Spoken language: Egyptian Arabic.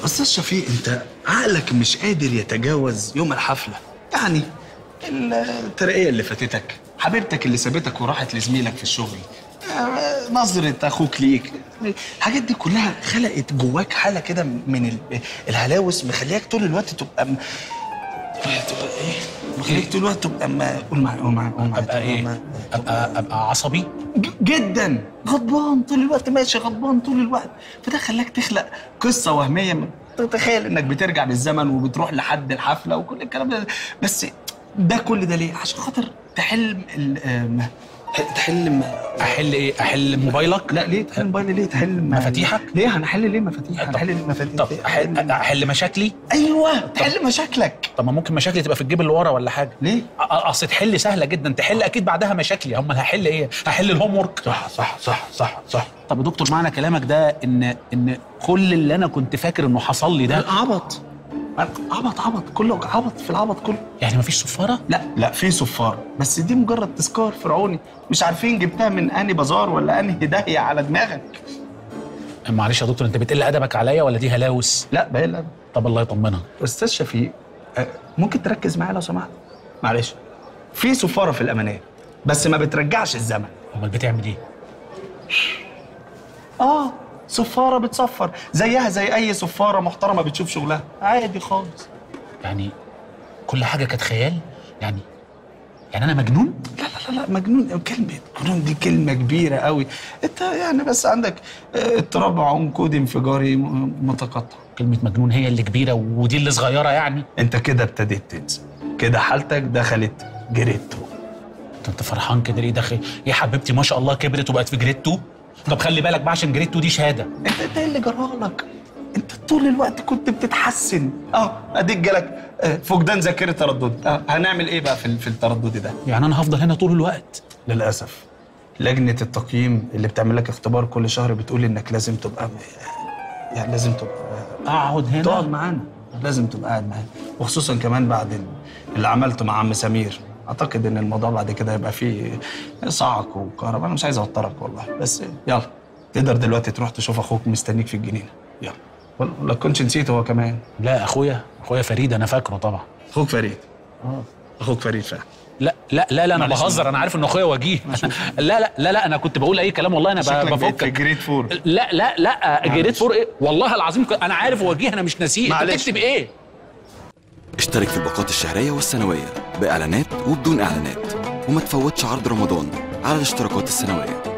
استاذ شفيق انت عقلك مش قادر يتجاوز يوم الحفله يعني الترقيه اللي فاتتك حبيبتك اللي سابتك وراحت لزميلك في الشغل آه، نظرة أخوك ليك الحاجات دي كلها خلقت جواك حالة كده من ال- الهلاوس مخلياك طول الوقت تبقى م... تبقى إيه؟ مخليك طول الوقت تبقى ما قول معايا قول معايا قول معايا ابقى ايه ابقى ابقى عصبي ج- جدا غضبان طول الوقت ماشي غضبان طول الوقت فده خلاك تخلق قصه وهميه من- تتخيل انك بترجع بالزمن وبتروح لحد الحفله وكل الكلام ده بس ده كل ده ليه؟ عشان خاطر تحل ال- آم، تحل م- احل ايه احل موبايلك لا ليه تحل موبايل ليه تحل م- مفاتيحك؟ ليه هنحل ليه مفاتيح طب- هنحل ليه مفاتيح طب ليه؟ احل احل مشاكلي ايوه تحل مشاكلك طب ما ممكن مشاكلي تبقى في الجيب اللي ورا ولا حاجه ليه؟ أ- اصل تحل سهله جدا تحل اكيد بعدها مشاكلي امال هحل ايه هحل الهوم ورك صح صح صح صح صح طب يا دكتور معنى كلامك ده ان ان كل اللي انا كنت فاكر انه حصل لي ده عبط عبط عبط كله عبط في العبط كله يعني مفيش صفاره لا لا في صفارة بس دي مجرد تذكار فرعوني مش عارفين جبتها من انهي بازار ولا انهي داهية على دماغك معلش يا دكتور انت بتقل ادبك عليا ولا دي هلاوس لا بقى طب الله يطمنك استاذ شفيق أه، ممكن تركز معايا لو سمحت معلش في صفارة في الأمانية بس ما بترجعش الزمن امال بتعمل ايه اه صفارة بتصفر زيها زي أي صفارة محترمة بتشوف شغلها عادي خالص يعني كل حاجه كانت خيال يعني يعني انا مجنون لا لا لا لا مجنون كلمة مجنون دي كلمة كبيرة قوي انت يعني بس عندك آه، اضطراب عنقودي انفجاري م- متقطع كلمه مجنون هي اللي كبيره ودي اللي صغيره يعني انت كده ابتديت تنسى كده حالتك دخلت جريد 2 انت انت فرحان كده ليه داخل يا حبيبتي ما شاء الله كبرت وبقت في جريد 2 طب خلي بالك بقى عشان جريد 2 دي شهاده انت انت ايه اللي جرالك انت طول الوقت كنت بتتحسن اه اديك جالك آه، فقدان ذاكره تردد اه هنعمل ايه بقى في ال- في التردد ده يعني انا هفضل هنا طول الوقت للاسف لجنه التقييم اللي بتعمل لك اختبار كل شهر بتقول انك لازم تبقى يعني لازم تبقى اقعد هنا تقعد معانا لازم تبقى قاعد معانا وخصوصا كمان بعد ال- اللي عملته مع عم سمير اعتقد ان الموضوع بعد كده هيبقى فيه صعق وكهرباء انا مش عايز اوترك والله بس يلا تقدر دلوقتي تروح تشوف اخوك مستنيك في الجنينه يلا ولا ولا كنتش نسيت هو كمان لا اخويا اخويا فريد انا فاكره طبعا اخوك فريد اخوك فريد فعلا لا لا لا لا انا معلش. بهزر انا عارف ان اخويا وجيه لا لا لا لا انا كنت بقول اي كلام والله انا ب- شكلك بقيت في بفكك جريد فور لا لا لا جريد فور ايه والله العظيم ك- انا عارف وجيه انا مش ناسيه انت معلش. بتكتب ايه اشترك في الباقات الشهرية والسنوية بإعلانات وبدون إعلانات وما تفوتش عرض رمضان على الاشتراكات السنوية